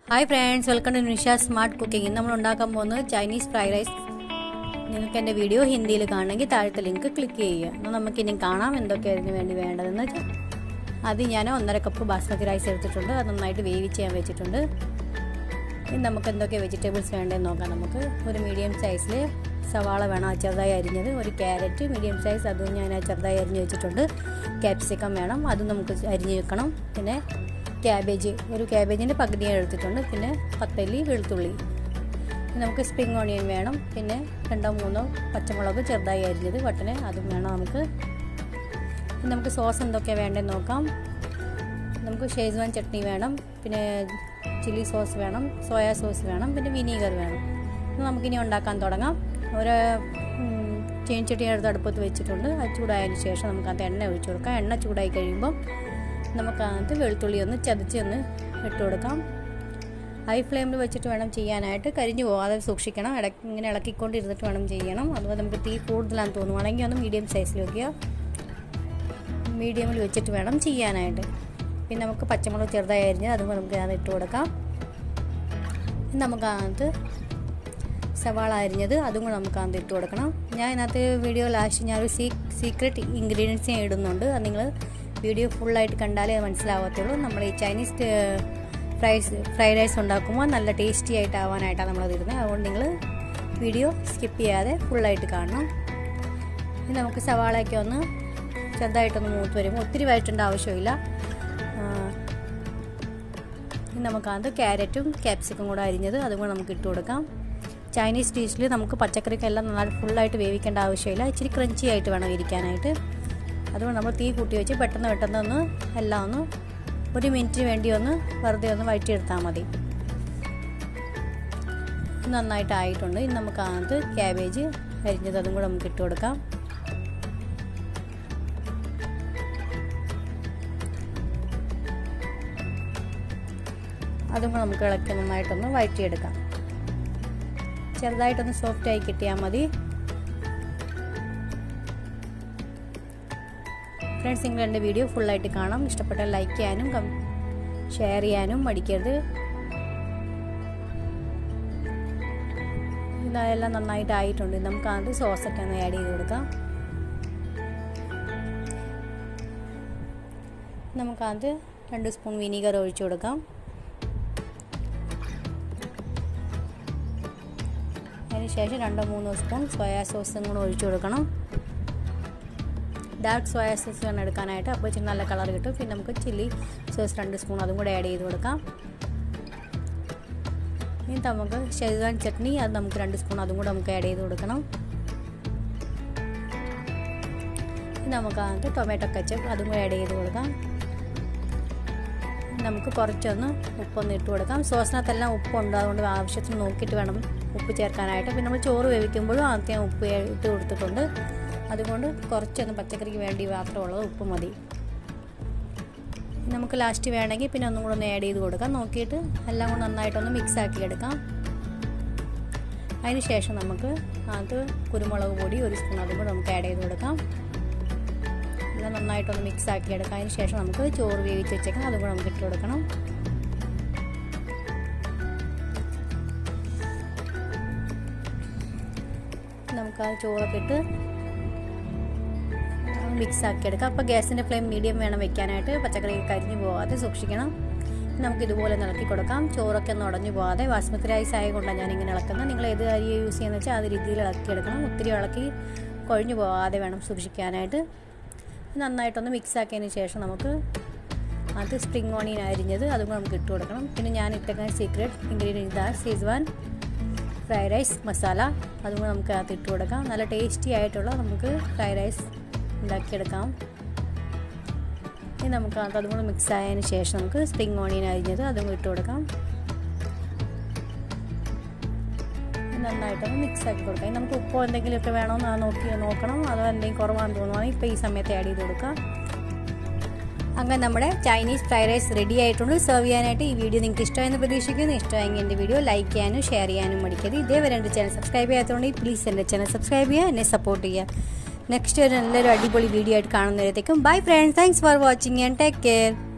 hi friends welcome to Nisha smart cooking ഇന്ന് നമ്മൾ ഉണ്ടാക്കാൻ പോകുന്നത് ചൈനീസ് ഫ്രൈഡ് റൈസ് നിങ്ങൾക്ക് എൻ്റെ വീഡിയോ ഹിന്ദിയിൽ കാണണമെങ്കിൽ താഴത്തെ ലിങ്ക് ക്ലിക്ക് ചെയ്യുക എന്നാൽ നമുക്ക് ഇനി കാണാം എന്തൊക്കെയായിരുന്നു വേണ്ടി വേണ്ടതെന്ന് വെച്ചാൽ അത് ഞാൻ ഒന്നര കപ്പ് ബാസ്മതി റൈസ് എടുത്തിട്ടുണ്ട് അത് നന്നായിട്ട് വേവിച്ച് ഞാൻ വെച്ചിട്ടുണ്ട് ഇനി നമുക്ക് എന്തൊക്കെ വെജിറ്റബിൾസ് വേണ്ടതെന്ന് നോക്കാം നമുക്ക് ഒരു മീഡിയം സൈസിൽ സവാള വേണം അത് ചെറുതായി അരിഞ്ഞത് ഒരു ക്യാരറ്റ് മീഡിയം സൈസ് അതും ഞാൻ ചെറുതായി അരിഞ്ഞ് വെച്ചിട്ടുണ്ട് ക്യാപ്സിക്കം വേണം അതും നമുക്ക് അരിഞ്ഞ് വെക്കണം പിന്നെ ക്യാബേജ് ഒരു ക്യാബേജിൻ്റെ പകുതി ഞാൻ എടുത്തിട്ടുണ്ട് പിന്നെ പത്തല്ലി വെളുത്തുള്ളി നമുക്ക് സ്പ്രിങ് ഓണിയൻ വേണം പിന്നെ രണ്ടോ മൂന്നോ പച്ചമുളക് ചെറുതായി അരിഞ്ഞത് വട്ടന് അതും വേണം നമുക്ക് നമുക്ക് സോസ് എന്തൊക്കെയാണ് വേണ്ടതെന്ന് നോക്കാം നമുക്ക് ഷേസ്വാൻ ചട്നി വേണം പിന്നെ ചില്ലി സോസ് വേണം സോയാ സോസ് വേണം പിന്നെ വിനീഗർ വേണം നമുക്കിനി ഉണ്ടാക്കാൻ തുടങ്ങാം ഒരു ചീനിച്ചട്ടി എടുത്ത് അടുപ്പത്ത് വെച്ചിട്ടുണ്ട് അത് ചൂടായതിന് ശേഷം നമുക്കകത്ത് എണ്ണ ഒഴിച്ചു കൊടുക്കാം എണ്ണ ചൂടായി കഴിയുമ്പോൾ നമുക്കകത്ത് വെളുത്തുള്ളി ഒന്ന് ചതച്ച് ഒന്ന് ഇട്ട് കൊടുക്കാം ഹൈ ഫ്ലെയിമിൽ വെച്ചിട്ട് വേണം ചെയ്യാനായിട്ട് കരിഞ്ഞു പോകാതെ സൂക്ഷിക്കണം ഇടയ്ക്ക് ഇങ്ങനെ ഇളക്കിക്കൊണ്ടിരുന്നിട്ട് വേണം ചെയ്യണം അതുപോലെ നമുക്ക് തീ കൂടുതലാണെന്ന് തോന്നുവാണെങ്കിൽ ഒന്ന് മീഡിയം സൈസിൽ വയ്ക്കുക മീഡിയമിൽ വെച്ചിട്ട് വേണം ചെയ്യാനായിട്ട് പിന്നെ നമുക്ക് പച്ചമുളക് ചെറുതായി അരിഞ്ഞ് അതും നമുക്ക് അത് ഇട്ട് കൊടുക്കാം നമുക്കകത്ത് സവാള അരിഞ്ഞത് അതും കൂടെ നമുക്ക് അതിനകത്ത് ഇട്ട് കൊടുക്കണം ഞാൻ ഇതിനകത്ത് വീഡിയോ ലാസ്റ്റ് ഞാനൊരു സീ സീക്രട്ട് ഇൻഗ്രീഡിയൻസ് ഞാൻ ഇടുന്നുണ്ട് അത് നിങ്ങൾ വീഡിയോ ഫുള്ളായിട്ട് കണ്ടാലേ അത് മനസ്സിലാവത്തുള്ളൂ നമ്മൾ ഈ ചൈനീസ് ഫ്രൈസ് ഫ്രൈഡ് റൈസ് ഉണ്ടാക്കുമ്പോൾ നല്ല ടേസ്റ്റി ആയിട്ട് ആവാനായിട്ടാണ് നമ്മളത് ഇടുന്നത് അതുകൊണ്ട് നിങ്ങൾ വീഡിയോ സ്കിപ്പ് ചെയ്യാതെ ഫുള്ളായിട്ട് കാണണം ഇനി നമുക്ക് സവാളയൊക്കെ ഒന്ന് ചെറുതായിട്ടൊന്ന് മൂത്ത് വരുമ്പോൾ ഒത്തിരി വഴറ്റേണ്ട ആവശ്യമില്ല ഇനി നമുക്കത് ക്യാരറ്റും ക്യാപ്സിക്കും കൂടെ അരിഞ്ഞത് അതും കൂടെ നമുക്ക് ഇട്ട് കൊടുക്കാം ചൈനീസ് ഡിഷിൽ നമുക്ക് പച്ചക്കറിക്കെല്ലാം നന്നായിട്ട് ഫുള്ളായിട്ട് വേവിക്കേണ്ട ആവശ്യമില്ല ഇച്ചിരി ക്രഞ്ചി ആയിട്ട് വേണം ഇരിക്കാനായിട്ട് അതുകൊണ്ട് നമ്മൾ തീ കൂട്ടി വെച്ച് പെട്ടെന്ന് പെട്ടെന്ന് ഒന്ന് എല്ലാം ഒന്ന് ഒരു മിനിറ്റിന് വേണ്ടി ഒന്ന് വെറുതെ ഒന്ന് വഴറ്റിയെടുത്താൽ മതി നന്നായിട്ട് ആയിട്ടുണ്ട് ഇനി നമുക്ക് അതിനകത്ത് ക്യാബേജ് അരിഞ്ഞത് അതും കൂടെ നമുക്ക് ഇട്ട് കൊടുക്കാം അതും കൂടെ നമുക്ക് ഇളക്കി നന്നായിട്ടൊന്ന് വഴറ്റിയെടുക്കാം ചെറുതായിട്ടൊന്ന് സോഫ്റ്റ് ആയി കിട്ടിയാൽ മതി ഫ്രണ്ട്സ് നിങ്ങൾ എൻ്റെ വീഡിയോ ഫുള്ളായിട്ട് കാണാം ഇഷ്ടപ്പെട്ടാൽ ലൈക്ക് ചെയ്യാനും ഷെയർ ചെയ്യാനും മടിക്കരുത് ഇതെല്ലാം നന്നായിട്ട് ആയിട്ടുണ്ട് നമുക്ക് അത് സോസൊക്കെ ഒന്ന് ആഡ് ചെയ്ത് കൊടുക്കാം നമുക്കത് രണ്ട് സ്പൂൺ വിനീഗർ ഒഴിച്ചു കൊടുക്കാം അതിനുശേഷം രണ്ടോ മൂന്നോ സ്പൂൺ സോയാ സോസും കൂടെ ഒഴിച്ചു കൊടുക്കണം ഡാർക്ക് സോയാ സോസ് വേണം എടുക്കാനായിട്ട് അപ്പോൾ ഇച്ചിരി നല്ല കളർ കിട്ടും പിന്നെ നമുക്ക് ചില്ലി സോസ് രണ്ട് സ്പൂൺ അതും കൂടെ ആഡ് ചെയ്ത് കൊടുക്കാം ഇനി നമുക്ക് ഷെയ്സാൻ ചട്നി അത് നമുക്ക് രണ്ട് സ്പൂൺ അതും കൂടെ നമുക്ക് ആഡ് ചെയ്ത് കൊടുക്കണം ഇനി നമുക്ക് അതിനകത്ത് ടൊമാറ്റോ കച്ചപ്പ് അതും കൂടെ ആഡ് ചെയ്ത് കൊടുക്കാം നമുക്ക് കുറച്ചൊന്ന് ഉപ്പൊന്ന് ഇട്ട് കൊടുക്കാം സോസിനകത്തെല്ലാം ഉപ്പുണ്ട് അതുകൊണ്ട് ആവശ്യത്തിന് നോക്കിയിട്ട് വേണം ഉപ്പ് ചേർക്കാനായിട്ട് പിന്നെ നമ്മൾ ചോറ് വേവിക്കുമ്പോഴും ആദ്യം ഉപ്പ് ഇട്ട് കൊടുത്തിട്ടുണ്ട് അതുകൊണ്ട് കുറച്ചൊന്ന് പച്ചക്കറിക്ക് വേണ്ടി മാത്രമുള്ളത് ഉപ്പ് മതി നമുക്ക് ലാസ്റ്റ് വേണമെങ്കിൽ പിന്നെ ഒന്നും കൂടെ ഒന്ന് ആഡ് ചെയ്ത് കൊടുക്കാം നോക്കിയിട്ട് എല്ലാം കൂടെ നന്നായിട്ടൊന്ന് മിക്സ് ആക്കി എടുക്കാം അതിന് ശേഷം നമുക്ക് അത് കുരുമുളക് പൊടി ഒരു സ്പൂൺ അതും കൂടെ നമുക്ക് ആഡ് ചെയ്ത് കൊടുക്കാം എല്ലാം നന്നായിട്ടൊന്ന് മിക്സ് ആക്കി എടുക്കാം അതിന് ശേഷം നമുക്ക് ചോറ് വേവിച്ച് വെച്ചേക്കാം അതും കൂടെ നമുക്ക് ഇട്ട് കൊടുക്കണം നമുക്ക് ആ ചോറൊക്കെ ഇട്ട് മിക്സ് ആക്കി എടുക്കാം അപ്പോൾ ഗ്യാസിൻ്റെ ഫ്ലെയിം മീഡിയം വേണം വെക്കാനായിട്ട് പച്ചക്കറി കരിഞ്ഞു പോകാതെ സൂക്ഷിക്കണം നമുക്ക് ഇതുപോലെ ഇളക്കി കൊടുക്കാം ചോറൊക്കെ ഒന്ന് ഉടഞ്ഞു പോകാതെ ബാസ്മതി റൈസ് ആയതുകൊണ്ടാണ് ഞാനിങ്ങനെ ഇളക്കുന്നത് നിങ്ങൾ ഏത് അരി യൂസ് ചെയ്യുന്നത് വെച്ചാൽ അത് രീതിയിൽ ഇളക്കിയെടുക്കണം ഒത്തിരി ഇളക്കി കൊഴിഞ്ഞു പോകാതെ വേണം സൂക്ഷിക്കാനായിട്ട് നന്നായിട്ടൊന്ന് മിക്സ് ആക്കിയതിന് ശേഷം നമുക്ക് അത് സ്പ്രിങ് ഓണിയൻ അരിഞ്ഞത് അതും കൂടെ നമുക്ക് ഇട്ട് കൊടുക്കണം പിന്നെ ഞാൻ ഇട്ടേക്കുന്ന സീക്രട്ട് ഇൻഗ്രീഡിയൻറ്റ് ഇതാ സീസ്വാൻ ഫ്രൈഡ് റൈസ് മസാല അതും കൂടെ നമുക്ക് അതിനകത്ത് ഇട്ട് കൊടുക്കാം നല്ല ടേസ്റ്റി ആയിട്ടുള്ള നമുക്ക് ഫ്രൈഡ് റൈസ് ഉണ്ടാക്കിയെടുക്കാം ഇനി നമുക്ക് അതും കൂടെ മിക്സ് ആയതിന് ശേഷം നമുക്ക് സ്പ്രിങ് ഓണിയൻ അരിഞ്ഞത് അതും ഇട്ട് കൊടുക്കാം നന്നായിട്ടൊന്ന് മിക്സ് ആക്കി കൊടുക്കാം നമുക്ക് ഉപ്പോ എന്തെങ്കിലുമൊക്കെ വേണമെന്ന് നോക്കി നോക്കണം അതോ എന്തെങ്കിലും കുറവാണെന്ന് തോന്നുവാണെങ്കിൽ ഇപ്പോൾ ഈ സമയത്ത് ആഡ് ചെയ്ത് കൊടുക്കാം അങ്ങനെ നമ്മുടെ ചൈനീസ് ഫ്രൈഡ് റൈസ് റെഡി ആയിട്ടുണ്ട് സെർവ് ചെയ്യാനായിട്ട് ഈ വീഡിയോ നിങ്ങൾക്ക് ഇഷ്ടമായെന്ന് പ്രതീക്ഷിക്കുന്നു ഇഷ്ടമായെങ്കിൽ എൻ്റെ വീഡിയോ ലൈക്ക് ചെയ്യാനും ഷെയർ ചെയ്യാനും മടിക്കരുത് ഇതേവരെ എൻ്റെ ചാനൽ സബ്സ്ക്രൈബ് ചെയ്യാത്തതുകൊണ്ട് പ്ലീസ് എൻ്റെ ചാനൽ സബ്സ്ക്രൈബ് ചെയ്യുക എന്നെ സപ്പോർട്ട് ചെയ്യുക നെക്സ്റ്റ് ഒരു നല്ലൊരു അടിപൊളി വീഡിയോ ആയിട്ട് കാണുന്നവരത്തേക്കും bye friends thanks for watching and take care